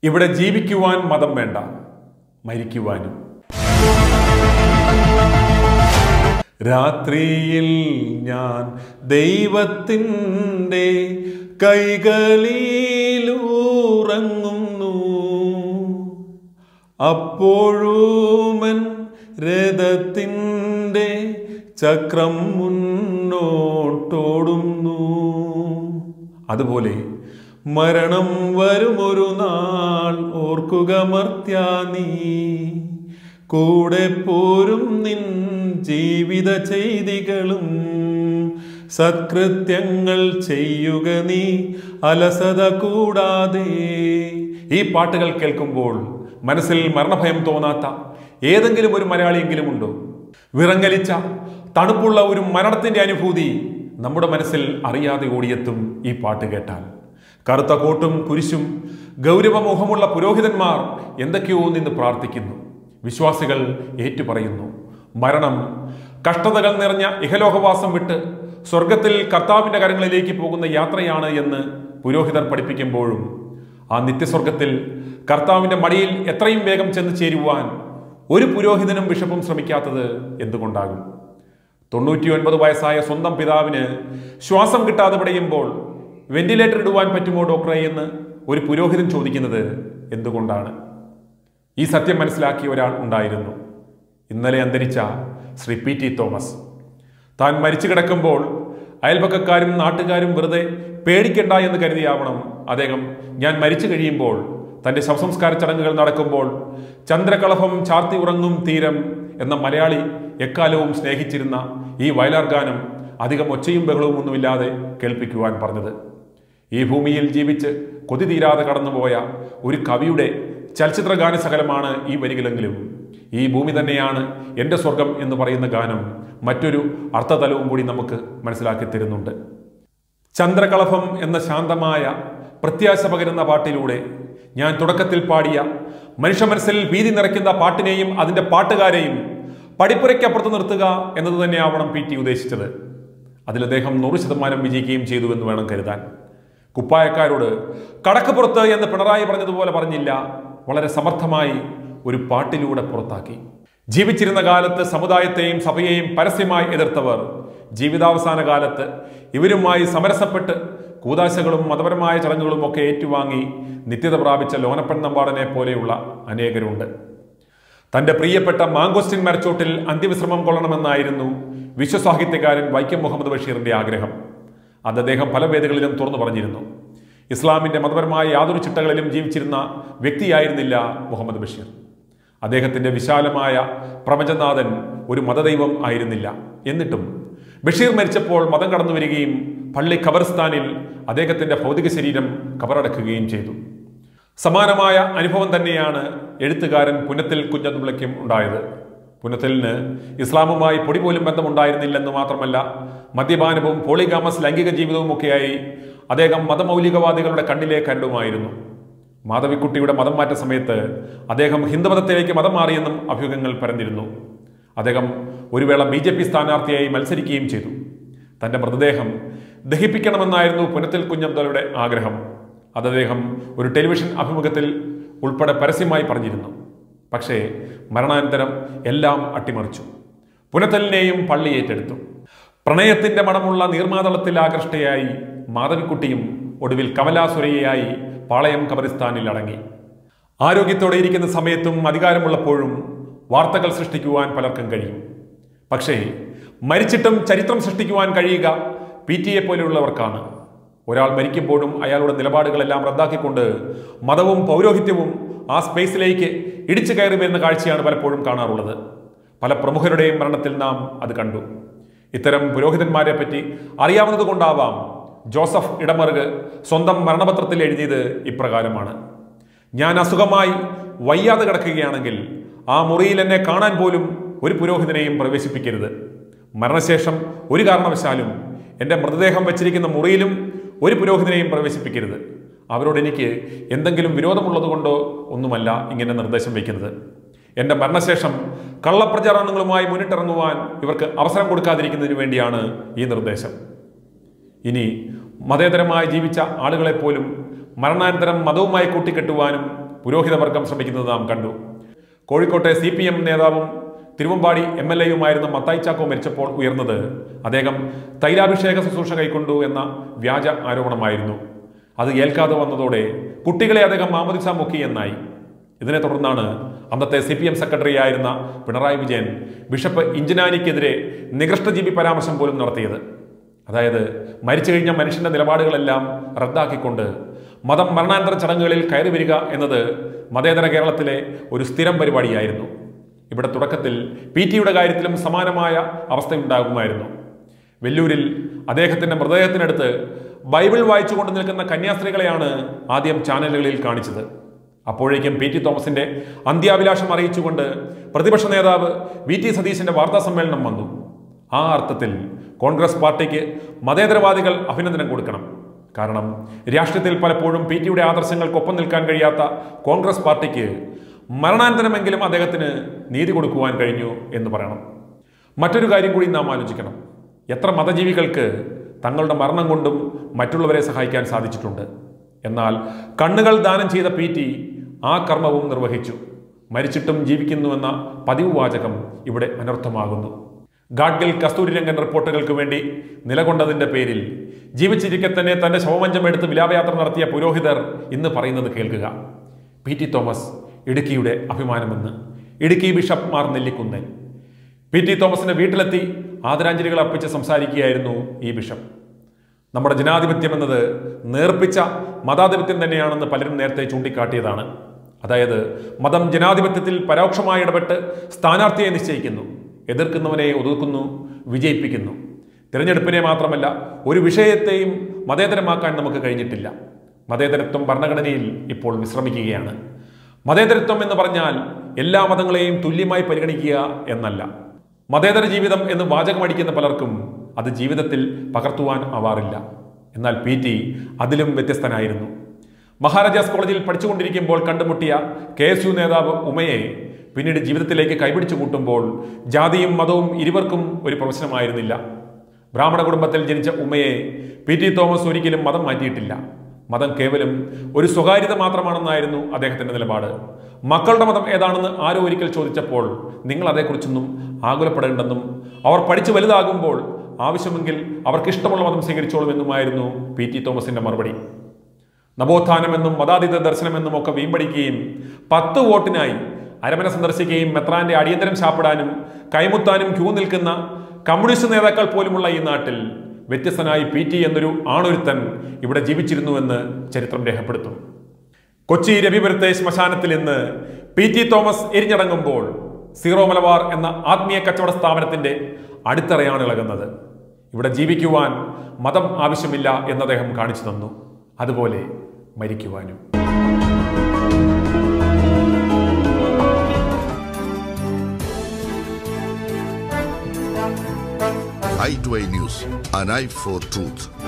ഇവിടെ ജീവിക്കുവാൻ മതം വേണ്ട മരിക്കുവാനും രാത്രിയിൽ ഞാൻ ദൈവത്തിൻ്റെ കൈകളിലൂറങ്ങുന്നു അപ്പോഴുമൻ രഥത്തിൻ്റെ ചക്രം മുന്നോട്ടോടുന്നു അതുപോലെ മരണം വരുമൊരു നാൾ ഓർക്കുക മർത്യാ നീ കൂടെ പോരും നിൻ ജീവിത ചെയ്തികളും സത്കൃത്യങ്ങൾ ചെയ്യുക നീ അലസത കൂടാതെ ഈ പാട്ടുകൾ കേൾക്കുമ്പോൾ മനസ്സിൽ മരണഭയം തോന്നാത്ത ഏതെങ്കിലും ഒരു മലയാളിയെങ്കിലും ഉണ്ടോ വിറങ്ങലിച്ച തണുപ്പുള്ള ഒരു മരണത്തിന്റെ അനുഭൂതി നമ്മുടെ മനസ്സിൽ അറിയാതെ ഓടിയെത്തും ഈ പാട്ട് കേട്ടാൽ കറുത്ത കോട്ടും കുരിശും ഗൗരവമോഹമുള്ള പുരോഹിതന്മാർ എന്തൊക്കെയോ നിന്ന് പ്രാർത്ഥിക്കുന്നു വിശ്വാസികൾ ഏറ്റുപറയുന്നു മരണം കഷ്ടതകൾ നിറഞ്ഞ ഇഹലോകവാസം വിട്ട് സ്വർഗത്തിൽ കർത്താവിന്റെ കരങ്ങളിലേക്ക് പോകുന്ന യാത്രയാണ് എന്ന് പുരോഹിതർ പഠിപ്പിക്കുമ്പോഴും ആ നിത്യസ്വർഗത്തിൽ കർത്താവിന്റെ മടിയിൽ എത്രയും വേഗം ചെന്ന് ചേരുവാൻ ഒരു പുരോഹിതനും ബിഷപ്പും ശ്രമിക്കാത്തത് എന്തുകൊണ്ടാകും തൊണ്ണൂറ്റി ഒൻപത് വയസ്സായ സ്വന്തം പിതാവിന് ശ്വാസം കിട്ടാതെ പിടയുമ്പോൾ വെന്റിലേറ്റർ ഇടുവാൻ പറ്റുമോ ഡോക്ടറെ എന്ന് ഒരു പുരോഹിതൻ ചോദിക്കുന്നത് എന്തുകൊണ്ടാണ് ഈ സത്യം മനസ്സിലാക്കിയ ഒരാൾ ഉണ്ടായിരുന്നു ഇന്നലെ അന്തരിച്ച ശ്രീ പി ടി തോമസ് താൻ മരിച്ചു കിടക്കുമ്പോൾ അയൽപക്കക്കാരും നാട്ടുകാരും വെറുതെ പേടിക്കണ്ട എന്ന് കരുതിയാവണം അദ്ദേഹം ഞാൻ മരിച്ചു കഴിയുമ്പോൾ തന്റെ ശവസംസ്കാര ചടങ്ങുകൾ നടക്കുമ്പോൾ ചന്ദ്രകളഭം ചാർത്തി ഉറങ്ങും തീരം എന്ന മലയാളി എക്കാലവും സ്നേഹിച്ചിരുന്ന ഈ വയലാർ ഗാനം അധികം ഒച്ചയും ബഹളവും ഒന്നുമില്ലാതെ കേൾപ്പിക്കുവാൻ പറഞ്ഞത് ഈ ഭൂമിയിൽ ജീവിച്ച് കൊതി തീരാതെ കടന്നുപോയ ഒരു കവിയുടെ ചലച്ചിത്ര ഗാനശകലമാണ് ഈ വരികളെങ്കിലും ഈ ഭൂമി തന്നെയാണ് എൻ്റെ സ്വർഗം എന്ന് പറയുന്ന ഗാനം മറ്റൊരു അർത്ഥതലവും കൂടി നമുക്ക് മനസ്സിലാക്കി തരുന്നുണ്ട് ചന്ദ്രകളഭം എന്ന ശാന്തമായ പ്രത്യാശ പകരുന്ന പാട്ടിലൂടെ ഞാൻ തുടക്കത്തിൽ പാടിയ മനുഷ്യ മനസ്സിൽ ഭീതി നിറയ്ക്കുന്ന പാട്ടിനെയും അതിൻ്റെ പാട്ടുകാരെയും പടിപ്പുരയ്ക്കപ്പുറത്ത് നിർത്തുക എന്നത് തന്നെയാവണം പി ടി ഉദ്ദേശിച്ചത് അതിൽ അദ്ദേഹം നൂറ് ശതമാനം വിജയിക്കുകയും ചെയ്തു എന്ന് വേണം കരുതാൻ കുപ്പായക്കാരോട് കടക്കപ്പുറത്ത് എന്ന് പിണറായി പറഞ്ഞതുപോലെ പറഞ്ഞില്ല വളരെ സമർത്ഥമായി ഒരു പാട്ടിലൂടെ പുറത്താക്കി ജീവിച്ചിരുന്ന കാലത്ത് സമുദായത്തെയും സഭയെയും പരസ്യമായി എതിർത്തവർ ജീവിതാവസാന കാലത്ത് ഇവരുമായി സമരസപ്പെട്ട് കൂതാശകളും മതപരമായ ചടങ്ങുകളും ഒക്കെ ഏറ്റുവാങ്ങി നിത്യത പ്രാപിച്ച ലോനപ്പൻ നമ്പാടനെ പോലെയുള്ള അനേകരുണ്ട് തന്റെ പ്രിയപ്പെട്ട മാങ്കോസ്റ്റിൻ മരച്ചോട്ടിൽ അന്ത്യവിശ്രമം കൊള്ളണമെന്നായിരുന്നു വിശ്വസാഹിത്യകാരൻ വൈക്കം മുഹമ്മദ് ബഷീറിന്റെ ആഗ്രഹം അത് അദ്ദേഹം പല വേദികളിലും തുറന്നു പറഞ്ഞിരുന്നു ഇസ്ലാമിന്റെ മതപരമായ യാതൊരു ചിട്ടകളിലും ജീവിച്ചിരുന്ന വ്യക്തിയായിരുന്നില്ല മുഹമ്മദ് ബഷീർ അദ്ദേഹത്തിന്റെ വിശാലമായ പ്രപഞ്ചനാഥൻ ഒരു മതദൈവം ആയിരുന്നില്ല എന്നിട്ടും ബഷീർ മരിച്ചപ്പോൾ മതം കടന്നു വരികയും പള്ളി ഖബർസ്ഥാനിൽ അദ്ദേഹത്തിന്റെ ഭൗതിക ശരീരം കബറടക്കുകയും ചെയ്തു സമാനമായ അനുഭവം തന്നെയാണ് എഴുത്തുകാരൻ പുനത്തിൽ കുഞ്ഞതുമ്പിളയ്ക്കും ഉണ്ടായത് പുനത്തലിന് ഇസ്ലാമുമായി പൊടി പോലും ബന്ധമുണ്ടായിരുന്നില്ലെന്ന് മാത്രമല്ല മദ്യപാനവും പോളിഗാമസ് ലൈംഗിക ജീവിതവും ഒക്കെയായി അദ്ദേഹം മതമൗലികവാദികളുടെ കണ്ണിലെ കരടുമായിരുന്നു മാധവിക്കുട്ടിയുടെ മതം മാറ്റ സമയത്ത് അദ്ദേഹം ഹിന്ദുമതത്തിലേക്ക് മതം മാറിയെന്നും അഭ്യൂഹങ്ങൾ പരന്നിരുന്നു അദ്ദേഹം ഒരു വേള ബി ജെ പി സ്ഥാനാർത്ഥിയായി മത്സരിക്കുകയും ചെയ്തു തന്റെ മൃതദേഹം ദഹിപ്പിക്കണമെന്നായിരുന്നു പുനത്തിൽ കുഞ്ഞബ്ദയുടെ ആഗ്രഹം അത് അദ്ദേഹം ഒരു ടെലിവിഷൻ അഭിമുഖത്തിൽ ഉൾപ്പെടെ പരസ്യമായി പറഞ്ഞിരുന്നു പക്ഷേ മരണാനന്തരം എല്ലാം അട്ടിമറിച്ചു പുനത്തലിനെയും പള്ളി ഏറ്റെടുത്തു പ്രണയത്തിന്റെ മണമുള്ള നീർമാതളത്തിൽ ആകൃഷ്ടയായി മാധവിക്കുട്ടിയും ഒടുവിൽ കമലാസുരയായി പാളയം കബറിസ്ഥാനിൽ അടങ്ങി ആരോഗ്യത്തോടെ ഇരിക്കുന്ന സമയത്തും അധികാരമുള്ളപ്പോഴും വാർത്തകൾ സൃഷ്ടിക്കുവാൻ പലർക്കും കഴിയും പക്ഷേ മരിച്ചിട്ടും ചരിത്രം സൃഷ്ടിക്കുവാൻ കഴിയുക പി ടി എ പോലെയുള്ളവർക്കാണ് ഒരാൾ മരിക്കുമ്പോഴും അയാളുടെ നിലപാടുകളെല്ലാം റദ്ദാക്കിക്കൊണ്ട് മതവും പൗരോഹിത്യവും ആ സ്പേസിലേക്ക് ഇടിച്ചു കയറി വരുന്ന കാഴ്ചയാണ് പലപ്പോഴും കാണാറുള്ളത് പല പ്രമുഖരുടെയും മരണത്തിൽ നാം അത് കണ്ടു ഇത്തരം പുരോഹിതന്മാരെ പറ്റി അറിയാവുന്നത് കൊണ്ടാവാം ജോസഫ് ഇടമറുക് സ്വന്തം മരണപത്രത്തിൽ എഴുതിയത് ഇപ്രകാരമാണ് ഞാൻ അസുഖമായി വയ്യാതെ കിടക്കുകയാണെങ്കിൽ ആ മുറിയിൽ എന്നെ കാണാൻ പോലും ഒരു പുരോഹിതനെയും പ്രവേശിപ്പിക്കരുത് മരണശേഷം ഒരു കാരണവശാലും എൻ്റെ മൃതദേഹം വെച്ചിരിക്കുന്ന മുറിയിലും ഒരു പുരോഹിതനെയും പ്രവേശിപ്പിക്കരുത് അവരോട് എനിക്ക് എന്തെങ്കിലും വിരോധമുള്ളത് കൊണ്ടോ ഒന്നുമല്ല ഇങ്ങനെ നിർദ്ദേശം വയ്ക്കുന്നത് എൻ്റെ മരണശേഷം കള്ളപ്രചാരണങ്ങളുമായി മുന്നിട്ടിറങ്ങുവാൻ ഇവർക്ക് അവസരം കൊടുക്കാതിരിക്കുന്നതിന് വേണ്ടിയാണ് ഈ നിർദ്ദേശം ഇനി മതേതരമായി ജീവിച്ച ആളുകളെപ്പോലും മരണാനന്തരം മതവുമായി കൂട്ടിക്കെട്ടുവാനും പുരോഹിതവർഗം ശ്രമിക്കുന്നത് നാം കണ്ടു കോഴിക്കോട്ടെ സി പി എം നേതാവും തിരുവമ്പാടി എം എൽ എയുമായിരുന്ന മത്തായി ചാക്കോ മരിച്ചപ്പോൾ ഉയർന്നത് അദ്ദേഹം തൈലാഭിഷേക ശുശ്രൂഷ കൈക്കൊണ്ടു എന്ന വ്യാജ ആരോപണമായിരുന്നു അത് ഏൽക്കാതെ വന്നതോടെ കുട്ടികളെ അദ്ദേഹം മാമോദിസ മുക്കി എന്നായി ഇതിനെ തുടർന്നാണ് അന്നത്തെ സി പി എം സെക്രട്ടറി ആയിരുന്ന പിണറായി വിജയൻ ബിഷപ്പ് ഇഞ്ചനാനിക്കെതിരെ നികൃഷ്ടജീവി പരാമർശം പോലും നടത്തിയത് അതായത് മരിച്ചു കഴിഞ്ഞ മനുഷ്യന്റെ നിലപാടുകളെല്ലാം റദ്ദാക്കിക്കൊണ്ട് മതം മരണാനന്തര ചടങ്ങുകളിൽ കയറി വരിക എന്നത് മതേതര കേരളത്തിലെ ഒരു സ്ഥിരം പരിപാടിയായിരുന്നു ഇവിടെ തുടക്കത്തിൽ പി ടിയുടെ കാര്യത്തിലും സമാനമായ അവസ്ഥയുണ്ടാകുമായിരുന്നു വെല്ലൂരിൽ അദ്ദേഹത്തിന്റെ മൃതദേഹത്തിനടുത്ത് ബൈബിൾ വായിച്ചുകൊണ്ട് നിൽക്കുന്ന കന്യാസ്ത്രീകളെയാണ് ആദ്യം ചാനലുകളിൽ കാണിച്ചത് അപ്പോഴേക്കും പി ടി തോമസിന്റെ അന്ത്യാഭിലാഷം അറിയിച്ചുകൊണ്ട് പ്രതിപക്ഷ നേതാവ് വി ടി സതീശന്റെ വാർത്താ സമ്മേളനം വന്നു ആ അർത്ഥത്തിൽ കോൺഗ്രസ് പാർട്ടിക്ക് മതേതരവാദികൾ അഭിനന്ദനം കൊടുക്കണം കാരണം രാഷ്ട്രീയത്തിൽ പലപ്പോഴും പി ടിയുടെ ആദർശങ്ങൾക്കൊപ്പം നിൽക്കാൻ കഴിയാത്ത കോൺഗ്രസ് പാർട്ടിക്ക് മരണാനന്തരമെങ്കിലും അദ്ദേഹത്തിന് നീതി കൊടുക്കുവാൻ കഴിഞ്ഞു എന്ന് പറയണം മറ്റൊരു കാര്യം കൂടി നാം ആലോചിക്കണം എത്ര മതജീവികൾക്ക് തങ്ങളുടെ മരണം കൊണ്ടും മറ്റുള്ളവരെ സഹായിക്കാൻ സാധിച്ചിട്ടുണ്ട് എന്നാൽ കണ്ണുകൾ ദാനം ചെയ്ത പി ടി ആ കർമ്മവും നിർവഹിച്ചു മരിച്ചിട്ടും ജീവിക്കുന്നുവെന്ന പതിവ് വാചകം ഇവിടെ അനർത്ഥമാകുന്നു ഗാഡ്ഗിൽ കസ്തൂരിരംഗൻ റിപ്പോർട്ടുകൾക്ക് വേണ്ടി നിലകൊണ്ടതിന്റെ പേരിൽ ജീവിച്ചിരിക്കെ തന്നെ തന്റെ ശവമഞ്ചം എടുത്ത് വിലാപയാത്ര നടത്തിയ പുരോഹിതർ ഇന്ന് പറയുന്നത് കേൾക്കുക പി ടി തോമസ് ഇടുക്കിയുടെ അഭിമാനമെന്ന് Idukki bishop Mar Nellikunnan P T തോമസിന്റെ വീട്ടിലെത്തി ആദരാഞ്ജലികൾ അർപ്പിച്ച് സംസാരിക്കുകയായിരുന്നു ഈ ബിഷപ്പ് നമ്മുടെ ജനാധിപത്യം എന്നത് നേർപ്പിച്ച മതാധിപത്യം തന്നെയാണെന്ന് പലരും നേരത്തെ ചൂണ്ടിക്കാട്ടിയതാണ് അതായത് മതം ജനാധിപത്യത്തിൽ പരോക്ഷമായി ഇടപെട്ട് സ്ഥാനാർത്ഥിയെ നിശ്ചയിക്കുന്നു എതിർക്കുന്നവനെ ഒതുക്കുന്നു വിജയിപ്പിക്കുന്നു തിരഞ്ഞെടുപ്പിനെ മാത്രമല്ല ഒരു വിഷയത്തെയും മതേതരമാക്കാൻ നമുക്ക് കഴിഞ്ഞിട്ടില്ല മതേതരത്വം ഭരണഘടനയിൽ ഇപ്പോൾ വിശ്രമിക്കുകയാണ് മതേതരത്വം എന്ന് പറഞ്ഞാൽ എല്ലാ മതങ്ങളെയും തുല്യമായി പരിഗണിക്കുക എന്നല്ല മതേതര ജീവിതം എന്ന് വാചകമടിക്കുന്ന പലർക്കും അത് ജീവിതത്തിൽ പകർത്തുവാൻ ആവാറില്ല എന്നാൽ പി ടി അതിലും വ്യത്യസ്തനായിരുന്നു മഹാരാജാസ് കോളേജിൽ പഠിച്ചുകൊണ്ടിരിക്കുമ്പോൾ കണ്ടുമുട്ടിയ കെ എസ് യു നേതാവ് ഉമയെ പിന്നീട് ജീവിതത്തിലേക്ക് കൈപിടിച്ചു കൂട്ടുമ്പോൾ ജാതിയും മതവും ഇരുവർക്കും ഒരു പ്രശ്നമായിരുന്നില്ല ബ്രാഹ്മണ കുടുംബത്തിൽ ജനിച്ച ഉമയെ പി ടി തോമസ് ഒരിക്കലും മതം മാറ്റിയിട്ടില്ല മതം കേവലം ഒരു സ്വകാര്യത മാത്രമാണെന്നായിരുന്നു അദ്ദേഹത്തിന്റെ നിലപാട് മക്കളുടെ മതം ഏതാണെന്ന് ആരോ ഒരിക്കൽ ചോദിച്ചപ്പോൾ നിങ്ങൾ അതേക്കുറിച്ചൊന്നും ആകുലപ്പെടേണ്ടെന്നും അവർ പഠിച്ചു വലുതാകുമ്പോൾ ആവശ്യമെങ്കിൽ അവർക്ക് ഇഷ്ടമുള്ള മതം സ്വീകരിച്ചോളുമെന്നുമായിരുന്നു പി ടി തോമസിന്റെ മറുപടി നവോത്ഥാനമെന്നും മതാതീത ദർശനമെന്നും ഒക്കെ വീമ്പടിക്കുകയും പത്ത് വോട്ടിനായി അരമന സന്ദർശിക്കുകയും മെത്രാന്റെ അടിയന്തരം ശാപ്പിടാനും കൈമുത്താനും ക്യൂ നിൽക്കുന്ന കമ്മ്യൂണിസ്റ്റ് നേതാക്കൾ പോലുമുള്ള ഈ നാട്ടിൽ വ്യത്യസ്തനായി പി ടി എന്നൊരു ആണൊരുത്തൻ ഇവിടെ ജീവിച്ചിരുന്നുവെന്ന് ചരിത്രം രേഖപ്പെടുത്തും കൊച്ചി രവിപുരത്തെ ശ്മശാനത്തിൽ ഇന്ന് പി ടി തോമസ് എരിഞ്ഞടങ്ങുമ്പോൾ സീറോ മലബാർ എന്ന ആത്മീയ കച്ചവട സ്ഥാപനത്തിന്റെ അടിത്തറയാണ് ഇളകുന്നത് ഇവിടെ ജീവിക്കുവാൻ മതം ആവശ്യമില്ല എന്ന് അദ്ദേഹം കാണിച്ചു തന്നു അതുപോലെ മരിക്കുവാനും i2i News, an eye for truth.